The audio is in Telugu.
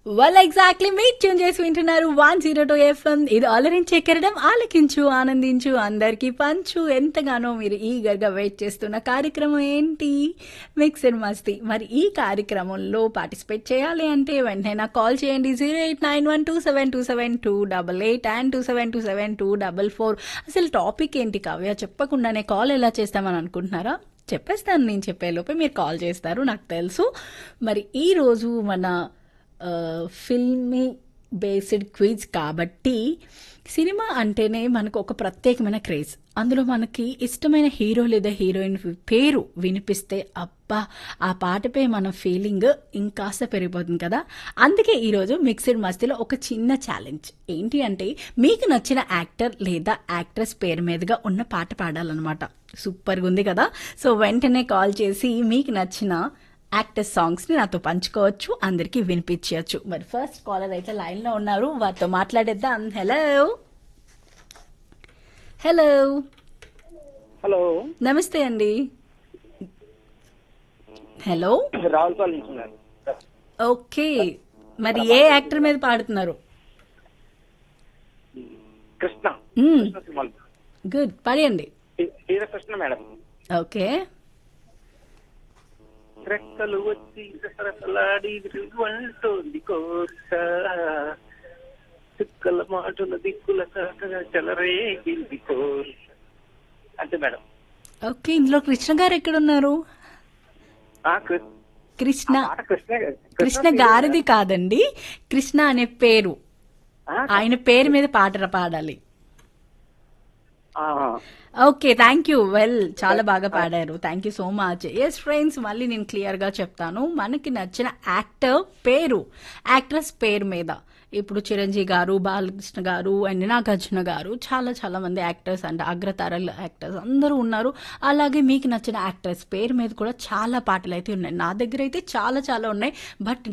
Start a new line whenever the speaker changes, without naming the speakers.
వెల్ ఎగ్జాక్ట్లీ మీరు ట్యూన్ చేసి వింటున్నారు వన్ జీరో టూ ఎఫ్ఎం ఇది అలరించే కెరడం ఆలకించు ఆనందించు అందరికీ పంచు ఎంతగానో మీరు ఈగర్గా వెయిట్ చేస్తున్న కార్యక్రమం ఏంటి మిక్సర్ మస్తీ మరి ఈ కార్యక్రమంలో పార్టిసిపేట్ చేయాలి అంటే వెంటనే నాకు కాల్ చేయండి zero eight nine one two seven two seven two double eight and two seven two seven two double four అసలు టాపిక్ ఏంటి కావ్య చెప్పకుండానే కాల్ ఎలా చేస్తామని అనుకుంటున్నారా చెప్పేస్తాను నేను చెప్పేలోపే మీరు కాల్ చేస్తారు నాకు తెలుసు మరి ఈరోజు మన ఫిల్మీ బేస్డ్ క్విజ్ కాబట్టి సినిమా అంటేనే మనకు ఒక ప్రత్యేకమైన క్రేజ్ అందులో మనకి ఇష్టమైన హీరో లేదా హీరోయిన్ పేరు వినిపిస్తే అబ్బా ఆ పాటపై మన ఫీలింగ్ ఇంకాస్త పెరిగిపోతుంది కదా అందుకే ఈరోజు మిక్స్డ్ మస్తీలో ఒక చిన్న ఛాలెంజ్ ఏంటి అంటే మీకు నచ్చిన యాక్టర్ లేదా యాక్ట్రెస్ పేరు మీదుగా ఉన్న పాట పాడాలన్నమాట సూపర్గా ఉంది కదా సో వెంటనే కాల్ చేసి మీకు నచ్చిన యాక్టర్స్ సాంగ్స్ని నాతో పంచుకోవచ్చు అందరికీ వినిపించవచ్చు మరి ఫస్ట్ కాలర్ అయితే లైన్లో ఉన్నారు వారితో మాట్లాడేద్దాం హలో హలో
హలో
నమస్తే అండి హలో
రావులపాలెం నుంచి ఉన్నారు
ఓకే మరి ఏ యాక్టర్ మీద పాడుతున్నారు
కృష్ణ
మ్మ్.
కృష్ణ సినిమాలు
గుడ్ పాడండి
he- hero Krishna madam
okay
రెక్కలు వచ్చి రసరసలాడి అంటోంది కోస చుక్కల మాటల దిక్కుల కాకగా చెలరేగింది కోస అంతే మేడం
ఓకే ఇందులో కృష్ణ గారు ఎక్కడున్నారు
ఆ కృ-
కృష్ణ
ఆ పాట కృష్ణ
కృష్ణ గారిది కాదండి కృష్ణ అనే పేరు
ఆ,
ఆయన పేరు మీద పాట పాడాలి
ఆ,
ఓకే థ్యాంక్ యూ వెల్ చాలా బాగా పాడారు thank you so much yes friends మళ్ళీ నేను క్లియర్గా చెప్తాను మనకి నచ్చిన యాక్టర్ పేరు యాక్ట్రెస్ పేరు మీద ఇప్పుడు చిరంజీవి గారు బాలకృష్ణ గారు అండ్ నాగార్జున గారు చాలా చాలా మంది యాక్టర్స్ అంటే అగ్రతారల యాక్టర్స్ అందరూ ఉన్నారు అలాగే మీకు నచ్చిన యాక్ట్రెస్ పేరు మీద కూడా చాలా పాటలు అయితే ఉన్నాయి నా దగ్గర అయితే చాలా చాలా ఉన్నాయి బట్